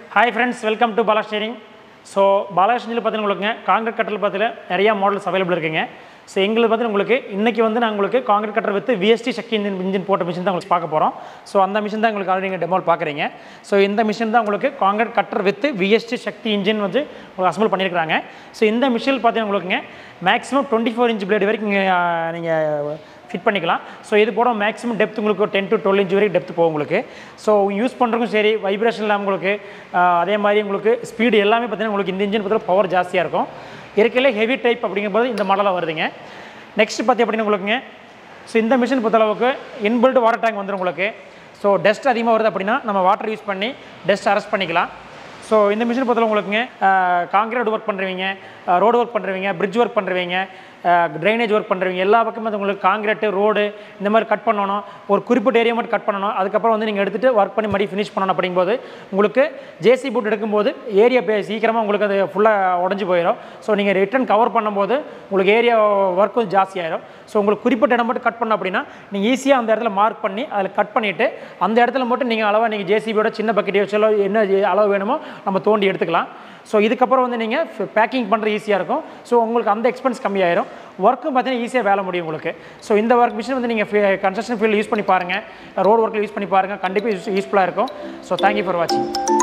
hi friends welcome to Bala steering so Bala ஸ்டேரிங்கில் பார்த்தீங்கன்னா உங்களுக்குங்க காங்கிரீட் கட்டல் பார்த்தீங்கன்னா நிறையா மாடல்ஸ் அவைலபிள் இருக்குங்க ஸோ எங்களுக்கு பார்த்தீங்கன்னா உங்களுக்கு இன்றைக்கி வந்து நான் உங்களுக்கு concrete cutter with VST Shakti engine engine போட்ட மிஷின் தான் உங்களுக்கு பார்க்க போகிறோம் ஸோ அந்த மிஷின் தான் உங்களுக்கு ஆல்ரெடி நீங்கள் டெமோல் பார்க்குறீங்க ஸோ இந்த மிஷின் தான் உங்களுக்கு concrete cutter with VST Shakti engine வந்து உங்களுக்கு அசம்பிள் பண்ணியிருக்காங்க ஸோ இந்த மிஷின் பார்த்தீங்கன்னா உங்களுக்குங்க maximum twenty four inch blade வரைக்கும் நீங்கள் நீங்கள் ஃபிட் பண்ணிக்கலாம் ஸோ இது போட மேக்ஸிமம் டெப்த் உங்களுக்கு ஒரு டென் டு டுவெல் இன்ச் வரைக்கும் டெப்த் போகும் உங்களுக்கு ஸோ யூஸ் பண்ணுறதுக்கும் சரி வைப்ரேஷன் இல்லாமல் உங்களுக்கு ஆஹ், அதே மாதிரி உங்களுக்கு ஸ்பீடு எல்லாமே பார்த்தீங்கன்னா உங்களுக்கு இந்த இன்ஜின் பார்த்தீங்கன்னா பவர் ஜாஸ்தியாக இருக்கும் இருக்கையில ஹெவி டைப் அப்படிங்கும்போது இந்த மாடலாக வருதுங்க நெக்ஸ்ட் பார்த்தி அப்படின்னா உங்களுக்குங்க ஸோ இந்த மிஷின் பொறுத்தளவுக்கு இன்பில்ட் வாட்டர் டேங்க் வந்துடும் உங்களுக்கு ஸோ டஸ்ட் அதிகமாக வருது அப்படின்னா நம்ம வாட்டர் யூஸ் பண்ணி டஸ்ட் அரெஸ்ட் பண்ணிக்கலாம் ஸோ இந்த மிஷின் பொறுத்தவரை உங்களுக்குங்க காங்கிரீட் ஒர்க் பண்ணுறவங்க ரோடு ஒர்க் பண்ணுறவங்க பிரிட்ஜ் ஒர்க் பண்ணுறவங்க ட்ரைனேஜ் ஒர்க் பண்ணுறவங்க எல்லா பக்கமும் வந்து உங்களுக்கு காங்கிரீட்டு ரோடு இந்த மாதிரி கட் பண்ணணும் ஒரு குறிப்பிட்ட ஏரியா மட்டும் கட் பண்ணணும் அதுக்கப்புறம் வந்து நீங்கள் எடுத்துகிட்டு ஒர்க் பண்ணி மறுபடியும் ஃபினிஷ் பண்ணணும் அப்படிங்கும்போது உங்களுக்கு ஜேசி போட் எடுக்கும்போது ஏரியா சீக்கிரமாக உங்களுக்கு அது ஃபுல்லாக உடஞ்சி போயிடும் ஸோ நீங்கள் ரிட்டர்ன் கவர் பண்ணும்போது உங்களுக்கு ஏரியா ஒர்க் கொஞ்சம் ஜாஸ்தியாயிடும் ஸோ உங்களுக்கு குறிப்பிட்ட இடம் மட்டும் கட் பண்ண அப்படின்னா நீங்கள் ஈஸியாக அந்த இடத்துல மார்க் பண்ணி அதில் கட் பண்ணிவிட்டு அந்த இடத்துல மட்டும் நீங்கள் அளவாக நீங்கள் ஜேசிபியோட சின்ன பக்கெட் வச்சாலோ என்ன அளவு வேணுமோ நம்ம தோண்டி எடுத்துக்கலாம் ஸோ இதுக்கப்புறம் வந்து நீங்கள் பேக்கிங் பண்ணுறது ஈஸியாக இருக்கும் ஸோ உங்களுக்கு அந்த எக்ஸ்பென்ஸ் கம்மியாயிரும் ஒர்க்கும் பார்த்தீங்கன்னா ஈஸியாக வேலை முடியும் உங்களுக்கு ஸோ இந்த ஒர்க் மிஷின் வந்து நீங்கள் கன்ஸ்ட்ரக்ஷன் ஃபீல்டு யூஸ் பண்ணி பாருங்கள் ரோடு ஒர்க்கில் யூஸ் பண்ணி பாருங்கள் கண்டிப்பாக யூஸ் யூஸ்ஃபுல்லாக இருக்கும் ஸோ தேங்க்யூ ஃபார் வாட்சிங்